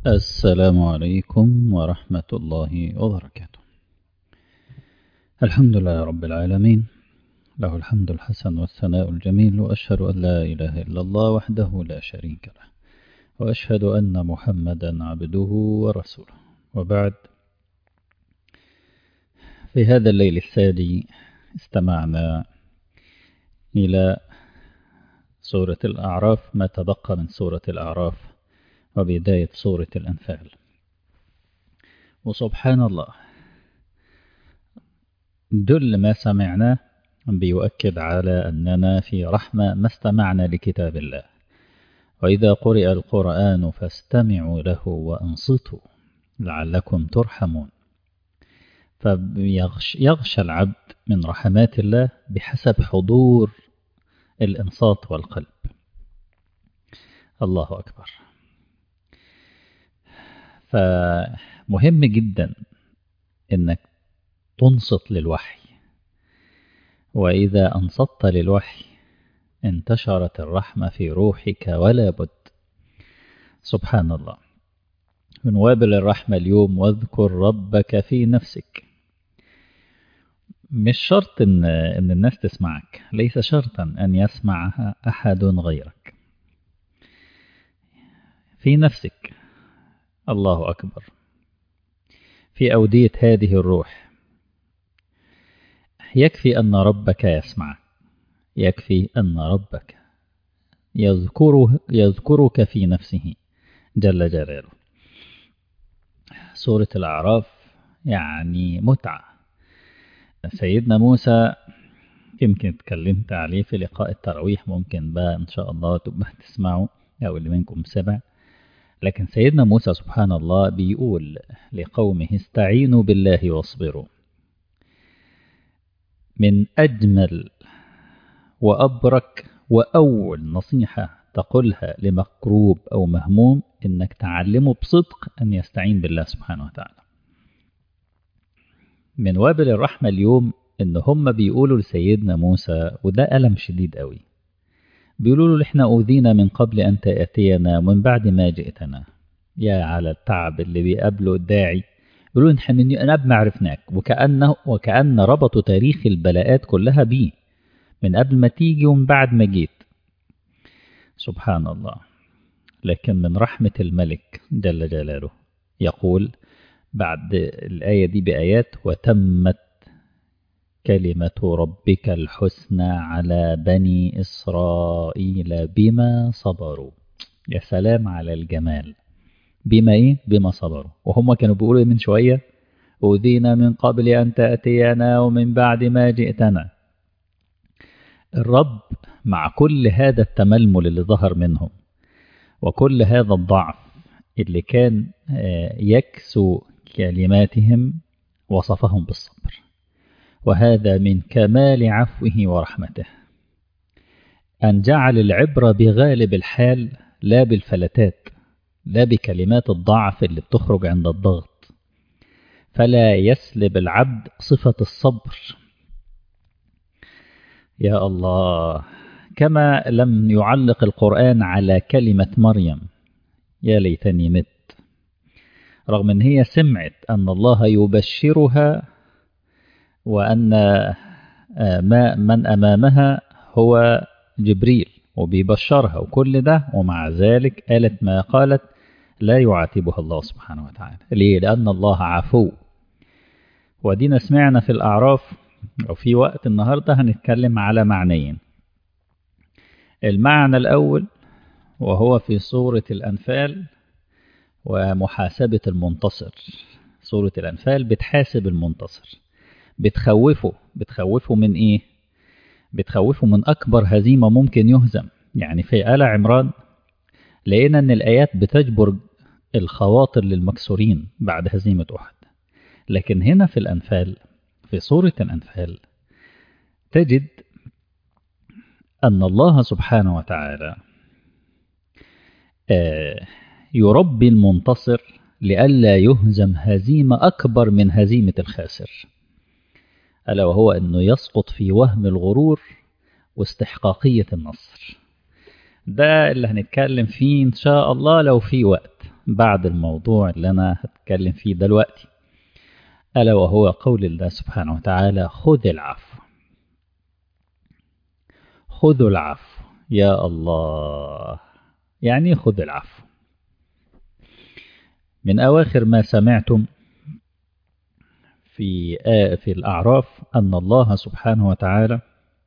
السلام عليكم ورحمة الله وبركاته الحمد لله رب العالمين له الحمد الحسن والثناء الجميل وأشهد أن لا إله إلا الله وحده لا شريك له وأشهد أن محمدا عبده ورسوله وبعد في هذا الليل السادي استمعنا إلى سورة الأعراف ما تبقى من سورة الأعراف وبداية سورة الأنفال وسبحان الله جل ما سمعناه بيؤكد على أننا في رحمة ما استمعنا لكتاب الله وإذا قرئ القرآن فاستمعوا له وأنصتوا لعلكم ترحمون فيغشى العبد من رحمات الله بحسب حضور الإنصات والقلب الله أكبر فمهم جدا انك تنصت للوحي واذا انصت للوحي انتشرت الرحمه في روحك ولا بد سبحان الله من وابل الرحمه اليوم واذكر ربك في نفسك مش شرط ان ان الناس تسمعك ليس شرطا ان يسمعها احد غيرك في نفسك الله أكبر في أودية هذه الروح يكفي أن ربك يسمعك يكفي أن ربك يذكره يذكرك في نفسه جل جلاله سورة الأعراف يعني متعة سيدنا موسى يمكن اتكلمت عليه في لقاء التراويح ممكن بقى إن شاء الله تبقى تسمعوا أو اللي منكم سمع لكن سيدنا موسى سبحان الله بيقول لقومه استعينوا بالله واصبروا من أجمل وأبرك وأول نصيحة تقولها لمكروب أو مهموم إنك تعلمه بصدق أن يستعين بالله سبحانه وتعالى من وابل الرحمة اليوم إن هم بيقولوا لسيدنا موسى وده ألم شديد قوي بيقولوا له احنا أوذينا من قبل أن تأتينا ومن بعد ما جئتنا يا على التعب اللي بيقابله الداعي بيقولوا احنا من قبل ما عرفناك وكأنه وكأن ربطوا تاريخ البلاءات كلها بيه من قبل ما تيجي ومن بعد ما جيت سبحان الله لكن من رحمة الملك جل جلاله يقول بعد الآية دي بآيات وتمت كلمة ربك الحسنى على بني إسرائيل بما صبروا يا سلام على الجمال بما إيه؟ بما صبروا وهم كانوا بيقولوا من شوية أوذينا من قبل أن تأتينا ومن بعد ما جئتنا الرب مع كل هذا التململ اللي ظهر منهم وكل هذا الضعف اللي كان يكسو كلماتهم وصفهم بالصبر وهذا من كمال عفوه ورحمته أن جعل العبرة بغالب الحال لا بالفلتات لا بكلمات الضعف اللي بتخرج عند الضغط فلا يسلب العبد صفة الصبر يا الله كما لم يعلق القرآن على كلمة مريم يا ليتني مت رغم ان هي سمعت ان الله يبشرها وأن ما من أمامها هو جبريل وبيبشرها وكل ده ومع ذلك قالت ما قالت لا يعاتبها الله سبحانه وتعالى ليه؟ لأن الله عفو ودينا سمعنا في الأعراف أو في وقت النهاردة هنتكلم على معنيين المعنى الأول وهو في سورة الأنفال ومحاسبة المنتصر سورة الأنفال بتحاسب المنتصر بتخوفه بتخوفه من ايه بتخوفه من اكبر هزيمة ممكن يهزم يعني في آل عمران لقينا ان الايات بتجبر الخواطر للمكسورين بعد هزيمة احد لكن هنا في الانفال في سورة الانفال تجد ان الله سبحانه وتعالى يربي المنتصر لئلا يهزم هزيمة أكبر من هزيمة الخاسر ألا وهو أنه يسقط في وهم الغرور واستحقاقية النصر ده اللي هنتكلم فيه إن شاء الله لو في وقت بعد الموضوع اللي أنا هتكلم فيه دلوقتي ألا وهو قول الله سبحانه وتعالى خذ العفو خذوا العفو يا الله يعني خذ العفو من أواخر ما سمعتم في آه في الأعراف أن الله سبحانه وتعالى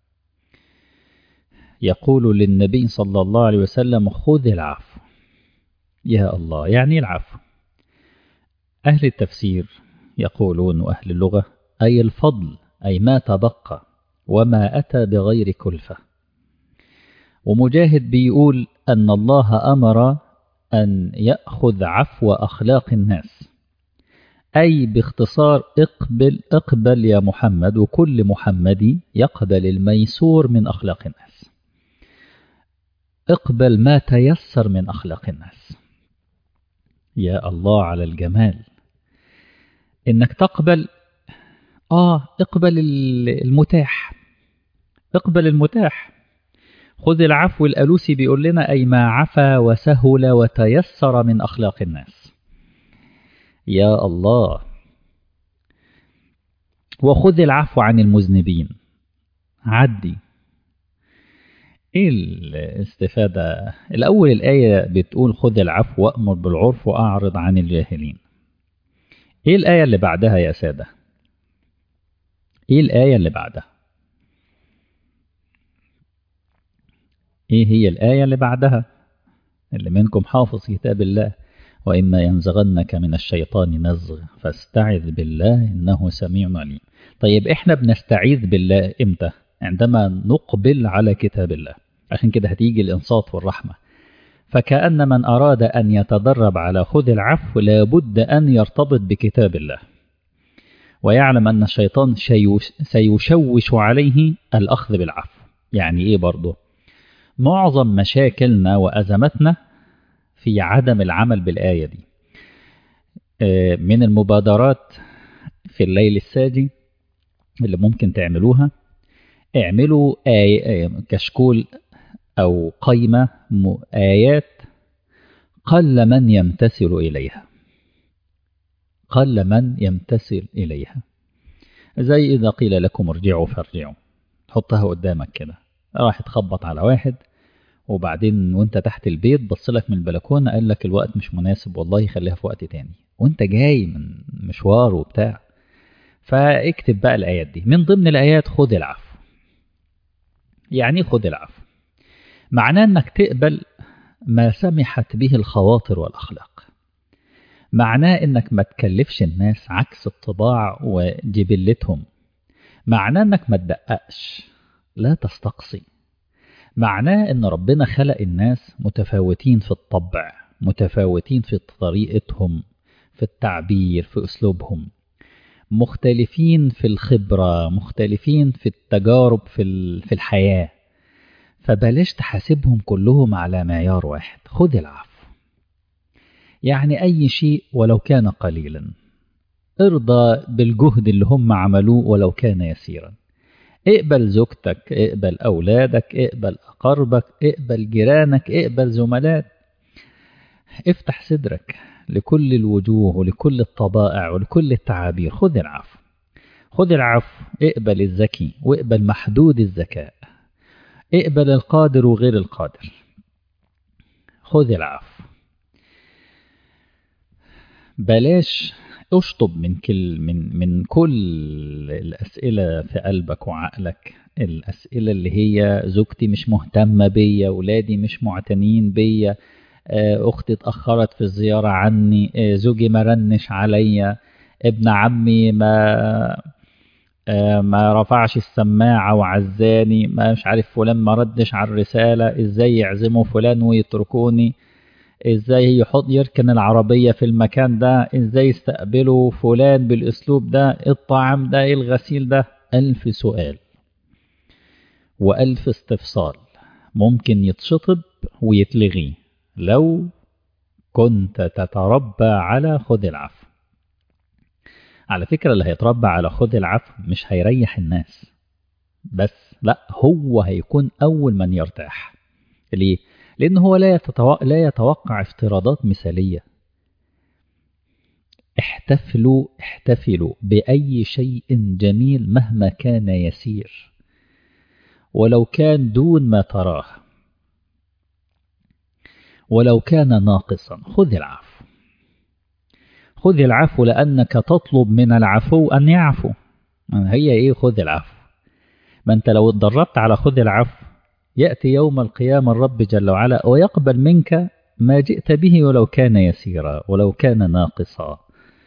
يقول للنبي صلى الله عليه وسلم خذ العفو يا الله يعني العفو أهل التفسير يقولون وأهل اللغة أي الفضل أي ما تبقى وما أتى بغير كلفة ومجاهد بيقول أن الله أمر أن يأخذ عفو أخلاق الناس أي باختصار اقبل اقبل يا محمد وكل محمدي يقبل الميسور من أخلاق الناس اقبل ما تيسر من أخلاق الناس يا الله على الجمال إنك تقبل آه اقبل المتاح اقبل المتاح خذ العفو الألوسي بيقول لنا أي ما عفى وسهل وتيسر من أخلاق الناس يا الله وخذ العفو عن المذنبين عدي ايه الاستفادة الأول الآية بتقول خذ العفو وأمر بالعرف وأعرض عن الجاهلين ايه الآية اللي بعدها يا سادة ايه الآية اللي بعدها ايه هي الآية اللي بعدها اللي منكم حافظ كتاب الله وإما ينزغنك من الشيطان نزغ فاستعذ بالله إنه سميع عليم طيب إحنا بنستعيذ بالله إمتى عندما نقبل على كتاب الله عشان كده هتيجي الإنصات والرحمة فكأن من أراد أن يتدرب على خذ العفو لابد أن يرتبط بكتاب الله ويعلم أن الشيطان سيشوش عليه الأخذ بالعفو يعني إيه برضه معظم مشاكلنا وأزمتنا في عدم العمل بالآية دي من المبادرات في الليل الساجي اللي ممكن تعملوها اعملوا آية كشكول أو قيمة آيات قل من يمتثل إليها قل من يمتثل إليها زي إذا قيل لكم ارجعوا فارجعوا حطها قدامك كده راح تخبط على واحد وبعدين وانت تحت البيت بص لك من البلكونه قال لك الوقت مش مناسب والله خليها في وقت تاني وانت جاي من مشوار وبتاع فاكتب بقى الايات دي من ضمن الايات خذ العفو يعني خذ العفو معناه انك تقبل ما سمحت به الخواطر والاخلاق معناه انك ما تكلفش الناس عكس الطباع وجبلتهم معناه انك ما تدققش لا تستقصي معناه ان ربنا خلق الناس متفاوتين في الطبع متفاوتين في طريقتهم في التعبير في اسلوبهم مختلفين في الخبرة مختلفين في التجارب في في الحياة فبلاش تحاسبهم كلهم على معيار واحد خذ العفو يعني أي شيء ولو كان قليلا ارضى بالجهد اللي هم عملوه ولو كان يسيرا اقبل زوجتك اقبل أولادك اقبل أقربك اقبل جيرانك اقبل زملائك افتح صدرك لكل الوجوه ولكل الطبائع ولكل التعابير خذ العفو خذ العفو اقبل الذكي واقبل محدود الذكاء اقبل القادر وغير القادر خذ العفو بلاش اشطب من كل من من كل الاسئله في قلبك وعقلك الاسئله اللي هي زوجتي مش مهتمه بيا ولادي مش معتنين بيا اختي اتاخرت في الزياره عني زوجي ما رنش عليا ابن عمي ما ما رفعش السماعة وعزاني ما مش عارف فلان ما ردش على الرسالة ازاي يعزموا فلان ويتركوني ازاي يحط يركن العربية في المكان ده ازاي يستقبلوا فلان بالاسلوب ده الطعام ده الغسيل ده الف سؤال والف استفسار ممكن يتشطب ويتلغي لو كنت تتربى على خذ العفو على فكرة اللي هيتربى على خذ العفو مش هيريح الناس بس لا هو هيكون أول من يرتاح ليه؟ لأن هو لا, يتطو... لا يتوقع افتراضات مثالية احتفلوا احتفلوا بأي شيء جميل مهما كان يسير ولو كان دون ما تراه ولو كان ناقصا خذ العفو خذ العفو لأنك تطلب من العفو أن يعفو هي إيه خذ العفو ما أنت لو اتدربت على خذ العفو يأتي يوم القيامة الرب جل وعلا ويقبل منك ما جئت به ولو كان يسيرا ولو كان ناقصا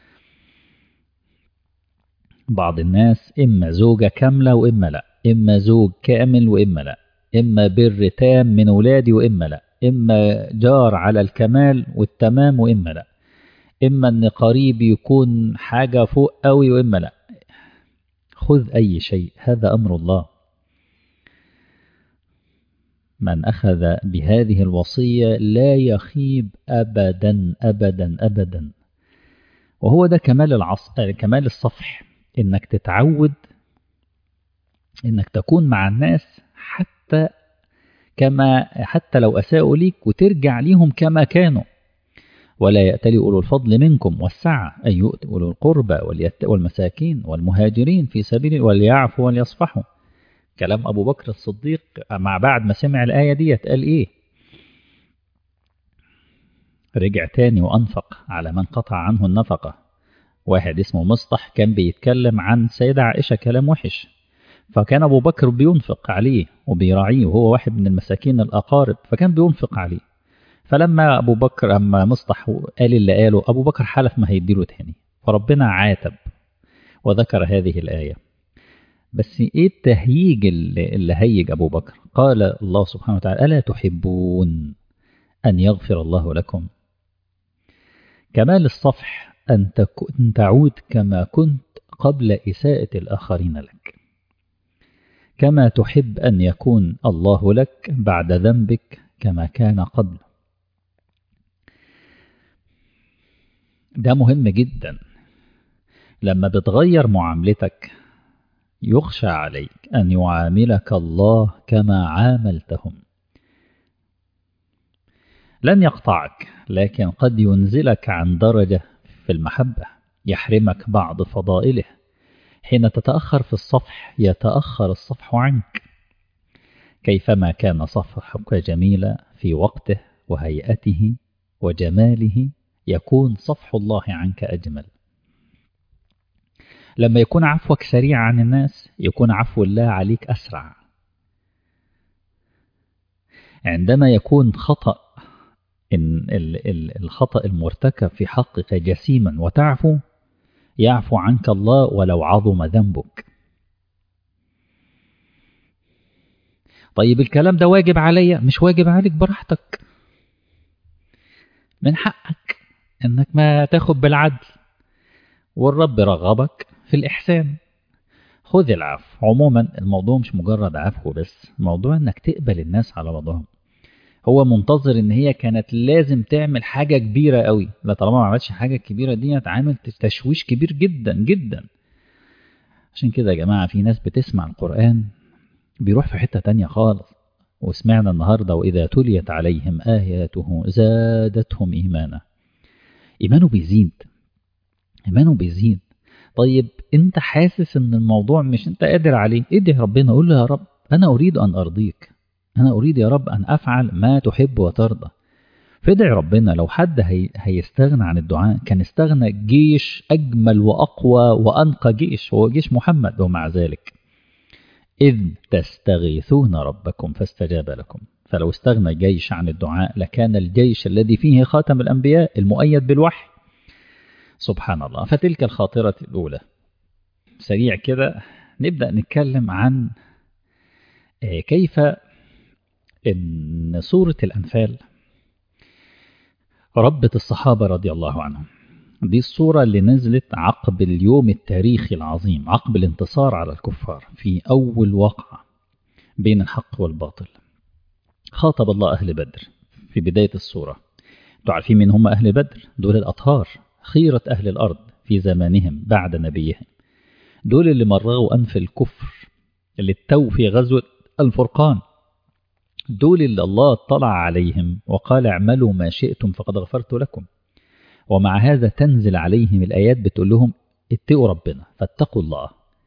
بعض الناس إما زوجة كاملة وإما لا إما زوج كامل وإما لا إما بر تام من ولادي وإما لا إما جار على الكمال والتمام وإما لا إما أن قريب يكون حاجة فوق قوي وإما لا خذ أي شيء هذا أمر الله من أخذ بهذه الوصية لا يخيب أبدا أبدا أبدا وهو ده كمال العص... كمال الصفح إنك تتعود إنك تكون مع الناس حتى كما حتى لو أساءوا ليك وترجع ليهم كما كانوا ولا يأتلي أولو الفضل منكم والسعة أن يؤتوا أولو القربى والمساكين والمهاجرين في سبيل وليعفوا وليصفحوا كلام أبو بكر الصديق مع بعد ما سمع الآية دي قال إيه رجع تاني وأنفق على من قطع عنه النفقة واحد اسمه مصطح كان بيتكلم عن سيدة عائشة كلام وحش فكان أبو بكر بينفق عليه وبيراعيه وهو واحد من المساكين الأقارب فكان بينفق عليه فلما أبو بكر أما مصطح قال اللي قاله أبو بكر حلف ما هيديله تاني فربنا عاتب وذكر هذه الآية بس إيه التهييج اللي, اللي هيج أبو بكر قال الله سبحانه وتعالى ألا تحبون أن يغفر الله لكم كمال الصفح أن تعود كما كنت قبل إساءة الآخرين لك كما تحب أن يكون الله لك بعد ذنبك كما كان قبل ده مهم جدا لما بتغير معاملتك يخشى عليك أن يعاملك الله كما عاملتهم لن يقطعك لكن قد ينزلك عن درجة في المحبة يحرمك بعض فضائله حين تتأخر في الصفح يتأخر الصفح عنك كيفما كان صفحك جميلا في وقته وهيئته وجماله يكون صفح الله عنك أجمل لما يكون عفوك سريع عن الناس يكون عفو الله عليك أسرع عندما يكون خطأ إن الخطأ المرتكب في حقك جسيما وتعفو يعفو عنك الله ولو عظم ذنبك طيب الكلام ده واجب عليا مش واجب عليك براحتك من حقك انك ما تاخد بالعدل والرب رغبك في الإحسان خذ العفو عموما الموضوع مش مجرد عفو بس موضوع انك تقبل الناس على وضعهم هو منتظر ان هي كانت لازم تعمل حاجة كبيرة قوي لا طالما ما عملتش حاجة كبيرة دي هتعمل تشويش كبير جدا جدا عشان كده يا جماعة في ناس بتسمع القرآن بيروح في حتة تانية خالص وسمعنا النهاردة وإذا تليت عليهم آياته زادتهم إيمانا إيمانه بيزيد إيمانه بيزيد طيب أنت حاسس إن الموضوع مش أنت قادر عليه ادعي ربنا قول له يا رب أنا أريد أن أرضيك أنا أريد يا رب أن أفعل ما تحب وترضى فادعي ربنا لو حد هي هيستغنى عن الدعاء كان استغنى جيش أجمل وأقوى وأنقى جيش هو جيش محمد ومع ذلك إذ تستغيثون ربكم فاستجاب لكم فلو استغنى جيش عن الدعاء لكان الجيش الذي فيه خاتم الأنبياء المؤيد بالوحي سبحان الله فتلك الخاطرة الأولى سريع كده نبدأ نتكلم عن كيف إن سورة الأنفال ربت الصحابة رضي الله عنهم دي الصورة اللي نزلت عقب اليوم التاريخي العظيم عقب الانتصار على الكفار في أول وقعة بين الحق والباطل خاطب الله أهل بدر في بداية الصورة تعرفين من هم أهل بدر دول الأطهار خيرة أهل الأرض في زمانهم بعد نبيهم دول اللي مرغوا أنف الكفر اللي اتوا في غزوة الفرقان دول اللي الله اطلع عليهم وقال اعملوا ما شئتم فقد غفرت لكم ومع هذا تنزل عليهم الآيات بتقول لهم اتقوا ربنا فاتقوا الله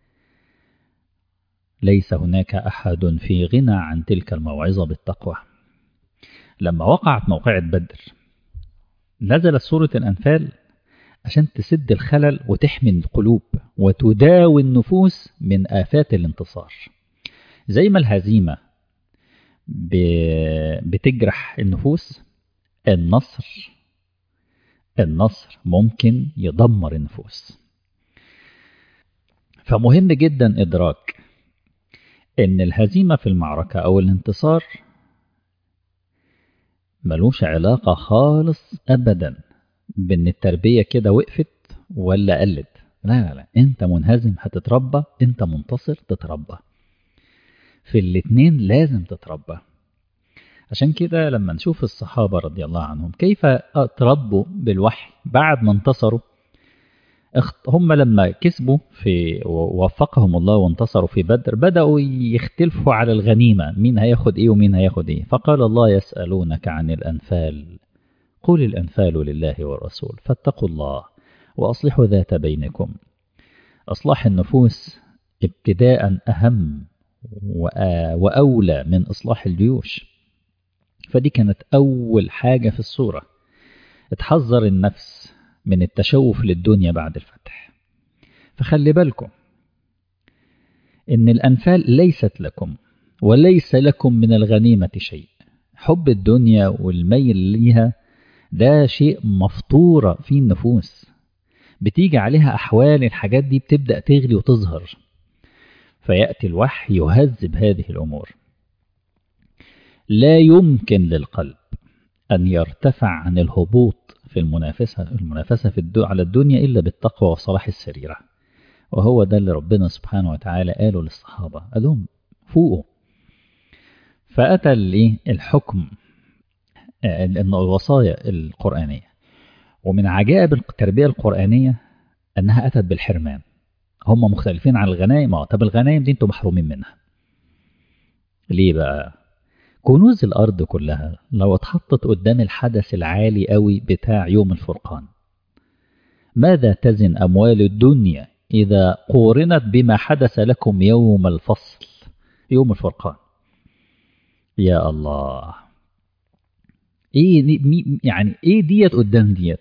ليس هناك أحد في غنى عن تلك الموعظة بالتقوى لما وقعت موقعة بدر نزلت سورة الأنفال عشان تسد الخلل وتحمي القلوب وتداوي النفوس من آفات الانتصار زي ما الهزيمة بتجرح النفوس النصر النصر ممكن يدمر النفوس فمهم جدا إدراك إن الهزيمة في المعركة أو الانتصار ملوش علاقة خالص أبدا بإن التربية كده وقفت ولا قلت لا لا لا أنت منهزم هتتربى أنت منتصر تتربى في الاتنين لازم تتربى عشان كده لما نشوف الصحابة رضي الله عنهم كيف تربوا بالوحي بعد ما انتصروا هم لما كسبوا في ووفقهم الله وانتصروا في بدر بدأوا يختلفوا على الغنيمة مين هياخد ايه ومين هياخد ايه فقال الله يسألونك عن الأنفال قل الأنفال لله والرسول فاتقوا الله وأصلحوا ذات بينكم أصلاح النفوس ابتداء أهم وأولى من إصلاح الجيوش فدي كانت أول حاجة في الصورة اتحذر النفس من التشوف للدنيا بعد الفتح فخلي بالكم إن الأنفال ليست لكم وليس لكم من الغنيمة شيء حب الدنيا والميل ليها ده شيء مفطورة في النفوس بتيجي عليها أحوال الحاجات دي بتبدأ تغلي وتظهر فيأتي الوحي يهذب هذه الأمور لا يمكن للقلب أن يرتفع عن الهبوط في المنافسة المنافسة في الدو على الدنيا إلا بالتقوى وصلاح السريرة وهو ده اللي ربنا سبحانه وتعالى قاله للصحابة قال لهم فوقوا فأتى الحكم الوصايا القرآنية ومن عجائب التربية القرآنية أنها أتت بالحرمان هم مختلفين عن الغنائم طب الغنائم دي انتم محرومين منها ليه بقى كنوز الأرض كلها لو اتحطت قدام الحدث العالي قوي بتاع يوم الفرقان ماذا تزن أموال الدنيا إذا قورنت بما حدث لكم يوم الفصل يوم الفرقان يا الله ايه يعني ايه ديت قدام ديت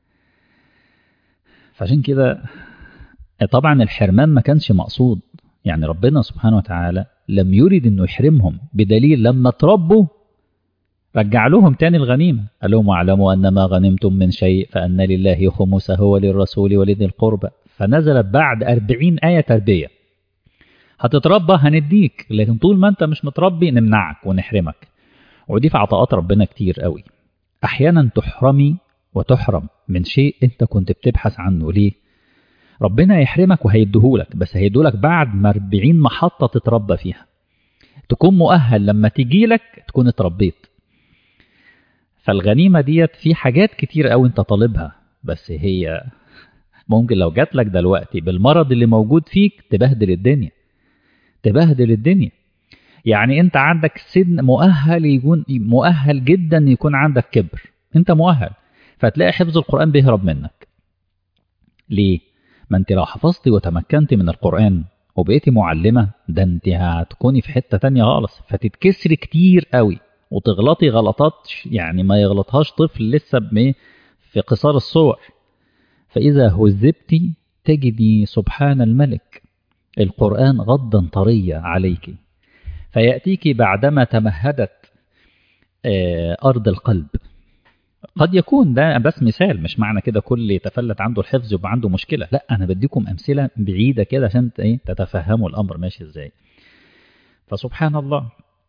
فعشان كده طبعا الحرمان ما كانش مقصود يعني ربنا سبحانه وتعالى لم يرد انه يحرمهم بدليل لما تربوا رجع لهم تاني الغنيمة قال لهم واعلموا أن ما غنمتم من شيء فأن لله خمسه وللرسول ولذي القربى فنزلت بعد أربعين آية تربية هتتربى هنديك لكن طول ما أنت مش متربي نمنعك ونحرمك ودي في عطاءات ربنا كتير قوي أحيانا تحرمي وتحرم من شيء أنت كنت بتبحث عنه ليه ربنا يحرمك وهيديهولك بس هيديهولك بعد ما 40 محطة تتربى فيها تكون مؤهل لما تجيلك تكون اتربيت فالغنيمة ديت في حاجات كتير قوي انت طالبها بس هي ممكن لو جات لك دلوقتي بالمرض اللي موجود فيك تبهدل الدنيا تبهدل الدنيا يعني انت عندك سن مؤهل يكون مؤهل جدا يكون عندك كبر انت مؤهل فتلاقي حفظ القرآن بيهرب منك ليه ما انت لو حفظتي وتمكنتي من القرآن وبقيتي معلمة ده انت هتكوني في حتة تانية خالص فتتكسري كتير قوي وتغلطي غلطات يعني ما يغلطهاش طفل لسه في قصار الصور فإذا هذبتي تجدي سبحان الملك القرآن غضا طريا عليك فيأتيك بعدما تمهدت أرض القلب قد يكون ده بس مثال مش معنى كده كل يتفلت عنده الحفظ يبقى عنده مشكلة لا أنا بديكم أمثلة بعيدة كده عشان تتفهموا الأمر ماشي إزاي فسبحان الله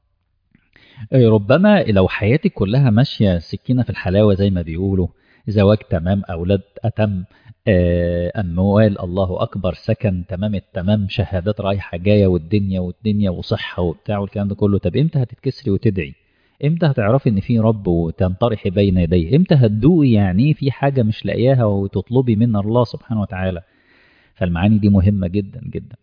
ربما لو حياتك كلها ماشية سكينة في الحلاوة زي ما بيقولوا زواج تمام أولاد أتم أموال الله أكبر سكن تمام التمام شهادات رايحة جاية والدنيا والدنيا وصحة وبتاع والكلام ده كله طب إمتى هتتكسري وتدعي امتى هتعرفي ان في رب وتنطرحي بين يديه امتى هتدوقي يعني في حاجة مش لاقياها وتطلبي من الله سبحانه وتعالى فالمعاني دي مهمة جدا جدا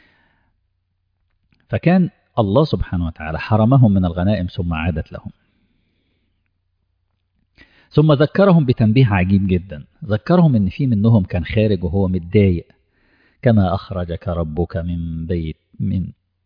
فكان الله سبحانه وتعالى حرمهم من الغنائم ثم عادت لهم ثم ذكرهم بتنبيه عجيب جدا ذكرهم ان في منهم كان خارج وهو متضايق كما اخرجك ربك من بيت من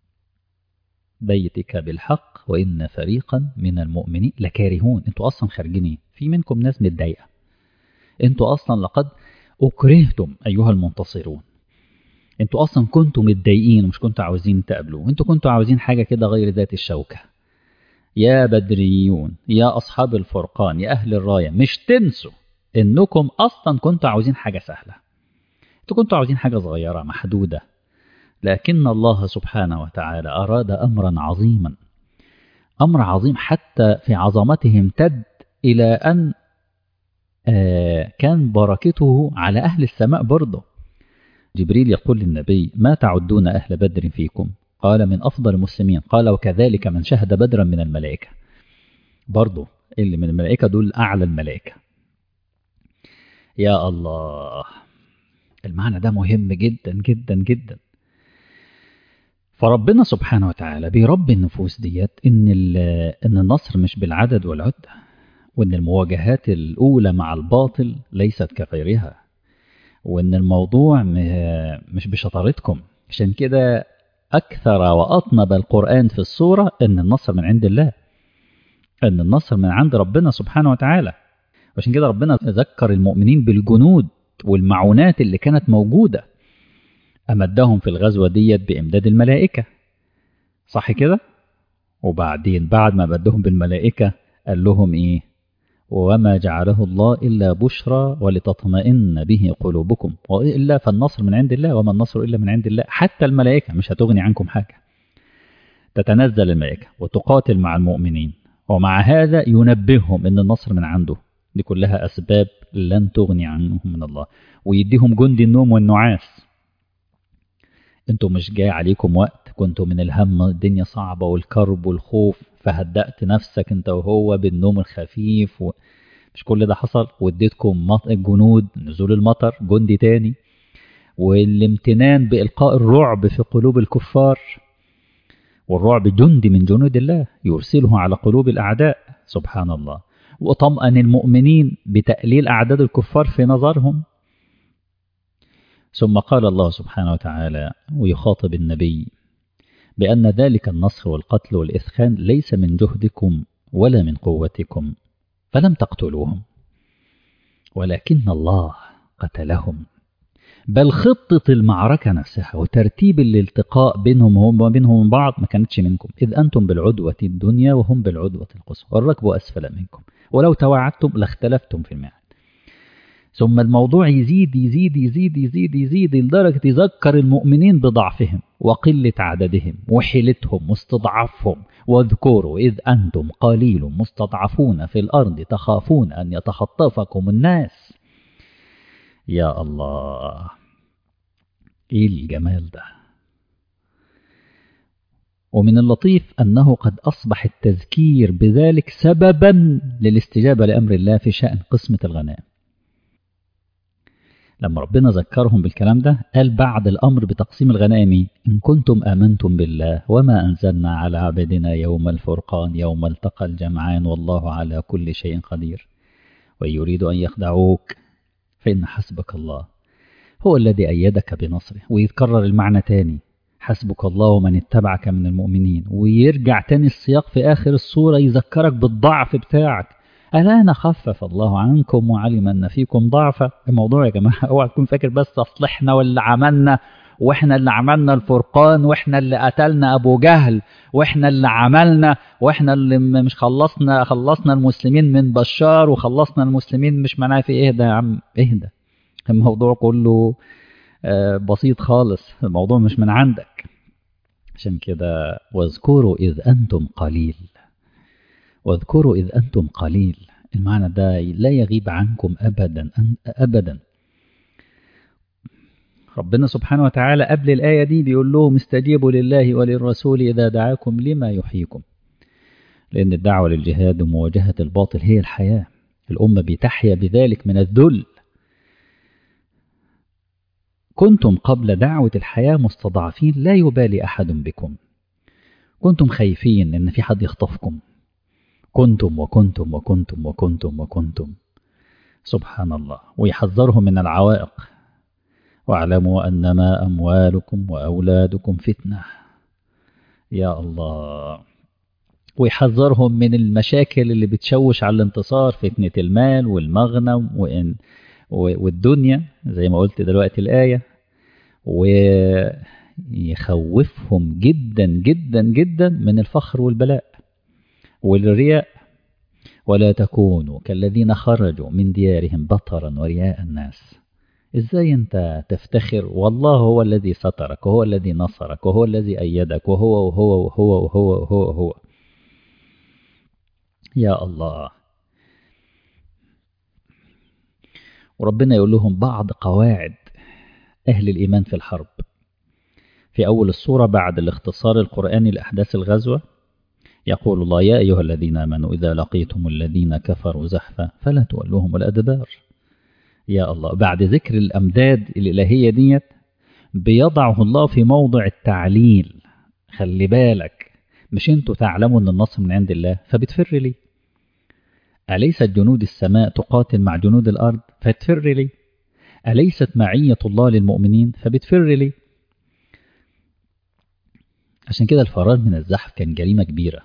بيتك بالحق وان فريقا من المؤمنين لكارهون انتوا اصلا خارجين في منكم ناس متضايقه انتوا اصلا لقد اكرهتم ايها المنتصرون انتوا اصلا كنتوا متضايقين ومش كنتوا عاوزين تقابلوه انتوا كنتوا عاوزين حاجه كده غير ذات الشوكه يا بدريون يا أصحاب الفرقان يا أهل الراية مش تنسوا إنكم أصلا كنتوا عاوزين حاجة سهلة انتوا كنتوا عاوزين حاجة صغيرة محدودة لكن الله سبحانه وتعالى أراد أمرا عظيما أمر عظيم حتى في عظمته امتد إلى أن كان بركته على أهل السماء برضه جبريل يقول للنبي ما تعدون أهل بدر فيكم قال من أفضل المسلمين قال وكذلك من شهد بدرا من الملائكة برضو اللي من الملائكة دول أعلى الملائكة يا الله المعنى ده مهم جدا جدا جدا فربنا سبحانه وتعالى بيربي النفوس ديت إن, إن النصر مش بالعدد والعدة وإن المواجهات الأولى مع الباطل ليست كغيرها وإن الموضوع مش بشطارتكم عشان كده أكثر وأطنب القرآن في الصورة أن النصر من عند الله أن النصر من عند ربنا سبحانه وتعالى وعشان كده ربنا ذكر المؤمنين بالجنود والمعونات اللي كانت موجودة أمدهم في الغزوة ديت بإمداد الملائكة صح كده؟ وبعدين بعد ما أمدهم بالملائكة قال لهم إيه؟ وما جعله الله إلا بشرى ولتطمئن به قلوبكم وإلا فالنصر من عند الله وما النصر إلا من عند الله حتى الملائكة مش هتغني عنكم حاجة تتنزل الملائكة وتقاتل مع المؤمنين ومع هذا ينبههم أن النصر من عنده دي كلها أسباب لن تغني عنهم من الله ويديهم جند النوم والنعاس انتوا مش جاي عليكم وقت كنتوا من الهم الدنيا صعبة والكرب والخوف فهدأت نفسك انت وهو بالنوم الخفيف و... مش كل ده حصل واديتكم مط... الجنود نزول المطر جندي تاني والامتنان بإلقاء الرعب في قلوب الكفار والرعب جندي من جنود الله يرسله على قلوب الأعداء سبحان الله وطمأن المؤمنين بتقليل أعداد الكفار في نظرهم ثم قال الله سبحانه وتعالى ويخاطب النبي بأن ذلك النصر والقتل والإثخان ليس من جهدكم ولا من قوتكم فلم تقتلوهم ولكن الله قتلهم بل خطة المعركة نفسها وترتيب الالتقاء بينهم هم وبينهم بعض ما كانتش منكم إذ أنتم بالعدوة الدنيا وهم بالعدوة القصوى والركب أسفل منكم ولو توعدتم لاختلفتم في الميعاد ثم الموضوع يزيد يزيد يزيد يزيد يزيد لدرجة يذكر المؤمنين بضعفهم وقلة عددهم وحيلتهم واستضعافهم واذكروا إذ أنتم قليل مستضعفون في الأرض تخافون أن يتخطفكم الناس يا الله إيه الجمال ده ومن اللطيف أنه قد أصبح التذكير بذلك سببا للاستجابة لأمر الله في شأن قسمة الغنائم لما ربنا ذكرهم بالكلام ده قال بعد الأمر بتقسيم الغنائم إن كنتم آمنتم بالله وما أنزلنا على عبدنا يوم الفرقان يوم التقى الجمعان والله على كل شيء قدير وإن يريد أن يخدعوك فإن حسبك الله هو الذي أيدك بنصره ويتكرر المعنى تاني حسبك الله ومن اتبعك من المؤمنين ويرجع تاني السياق في آخر الصورة يذكرك بالضعف بتاعك الآن خفف الله عنكم وعلم أن فيكم ضعفا الموضوع يا جماعة اوعى تكون فاكر بس أصل احنا واللي عملنا واحنا اللي عملنا الفرقان واحنا اللي قتلنا أبو جهل واحنا اللي عملنا واحنا اللي مش خلصنا خلصنا المسلمين من بشار وخلصنا المسلمين مش معناه في اهدى يا عم اهدى الموضوع كله بسيط خالص الموضوع مش من عندك عشان كده واذكروا إذ أنتم قليل واذكروا إذ أنتم قليل المعنى ده لا يغيب عنكم أبدا أبدا ربنا سبحانه وتعالى قبل الآية دي بيقول لهم استجيبوا لله وللرسول إذا دعاكم لما يحييكم لأن الدعوة للجهاد ومواجهة الباطل هي الحياة الأمة بتحيا بذلك من الذل كنتم قبل دعوة الحياة مستضعفين لا يبالي أحد بكم كنتم خايفين إن في حد يخطفكم كنتم وكنتم وكنتم وكنتم وكنتم سبحان الله ويحذرهم من العوائق واعلموا أنما أموالكم وأولادكم فتنة يا الله ويحذرهم من المشاكل اللي بتشوش على الانتصار فتنة المال والمغنم وإن والدنيا زي ما قلت دلوقتي الآية ويخوفهم جدا جدا جدا من الفخر والبلاء والرياء ولا تكونوا كالذين خرجوا من ديارهم بطرا ورياء الناس ازاي انت تفتخر والله هو الذي سترك وهو الذي نصرك وهو الذي أيدك وهو وهو وهو وهو وهو, وهو. يا الله وربنا يقول لهم بعض قواعد أهل الإيمان في الحرب في أول السورة بعد الاختصار القرآني لأحداث الغزوة يقول الله يا أيها الذين آمنوا إذا لقيتم الذين كفروا زحفا فلا تولوهم الأدبار يا الله بعد ذكر الأمداد الإلهية ديت بيضعه الله في موضع التعليل خلي بالك مش انتوا تعلموا ان النصر من عند الله فبتفر لي أليست جنود السماء تقاتل مع جنود الأرض فتفر لي أليست معية الله للمؤمنين فبتفر لي عشان كده الفرار من الزحف كان جريمة كبيرة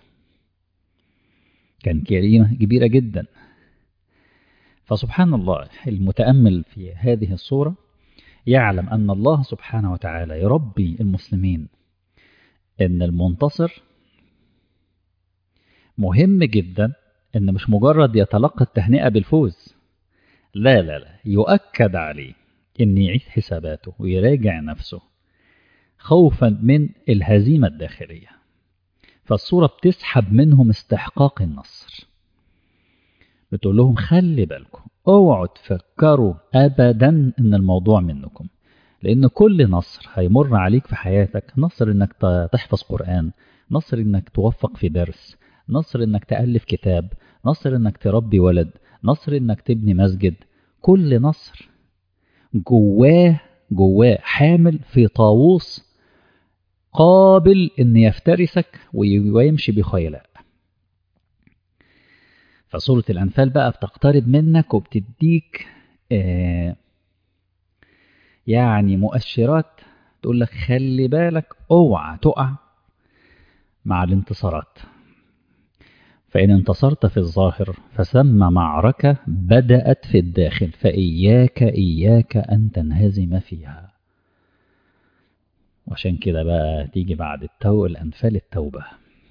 كان جريمة كبيرة جدا فسبحان الله المتأمل في هذه الصورة يعلم أن الله سبحانه وتعالى يربي المسلمين أن المنتصر مهم جدا أن مش مجرد يتلقى التهنئة بالفوز لا لا لا يؤكد عليه أن يعيد حساباته ويراجع نفسه خوفا من الهزيمة الداخلية فالصورة بتسحب منهم استحقاق النصر بتقول لهم خلي بالكم اوعوا تفكروا ابدا ان الموضوع منكم لان كل نصر هيمر عليك في حياتك نصر انك تحفظ قرآن نصر انك توفق في درس نصر انك تألف كتاب نصر انك تربي ولد نصر انك تبني مسجد كل نصر جواه جواه حامل في طاووس قابل ان يفترسك ويمشي بخيلاء فسورة الأنفال بقى بتقترب منك وبتديك آه يعني مؤشرات تقول لك خلي بالك اوعى تقع مع الانتصارات فإن انتصرت في الظاهر فثم معركة بدأت في الداخل فإياك إياك أن تنهزم فيها وعشان كده بقى تيجي بعد التو الأنفال التوبة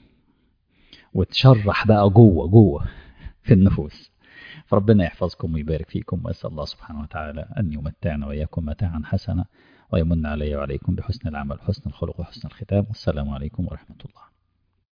وتشرح بقى جوه جوه في النفوس فربنا يحفظكم ويبارك فيكم وأسأل الله سبحانه وتعالى أن يمتعنا وإياكم متاعا حسنا ويمن علي وعليكم بحسن العمل وحسن الخلق وحسن الختام والسلام عليكم ورحمة الله